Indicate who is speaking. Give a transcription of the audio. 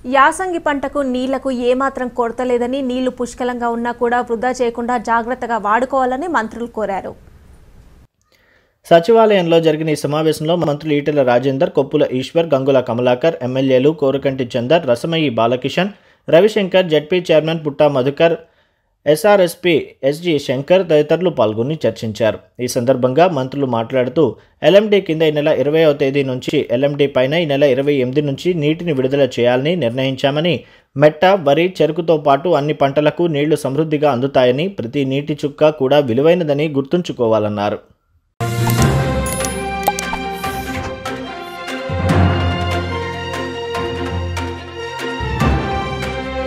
Speaker 1: యాసంగి పంటకు నీళ్లకు ఏమాత్రం కొరత లేదని నీళ్లు పుష్కలంగా ఉన్నా కూడా వృధా చేయకుండా జాగ్రత్తగా వాడుకోవాలని మంత్రులు కోరారు
Speaker 2: సచివాలయంలో జరిగిన ఈ సమావేశంలో మంత్రులు ఈటెల రాజేందర్ కొప్పుల ఈశ్వర్ గంగుల కమలాకర్ ఎమ్మెల్యేలు Korukanti Chandar Rasamayi Balakishan Ravishankar ZP chairman Putta Madhukar SRSP SG Shankar తదితరులు పాల్గొని చర్చించారు ఈ సందర్భంగా మంత్రులు మాట్లాడుతూ ఎల్ఎండి కింద ఈ నెల ఇరవైవ తేదీ నుంచి ఎల్ఎండి పైన ఈ నెల ఇరవై ఎనిమిది నుంచి నీటిని విడుదల చేయాలని నిర్ణయించామని మెట్ట వరి చెరుకుతో పాటు అన్ని పంటలకు నీళ్లు సమృద్ధిగా అందుతాయని ప్రతి నీటి చుక్క కూడా విలువైనదని గుర్తుంచుకోవాలన్నారు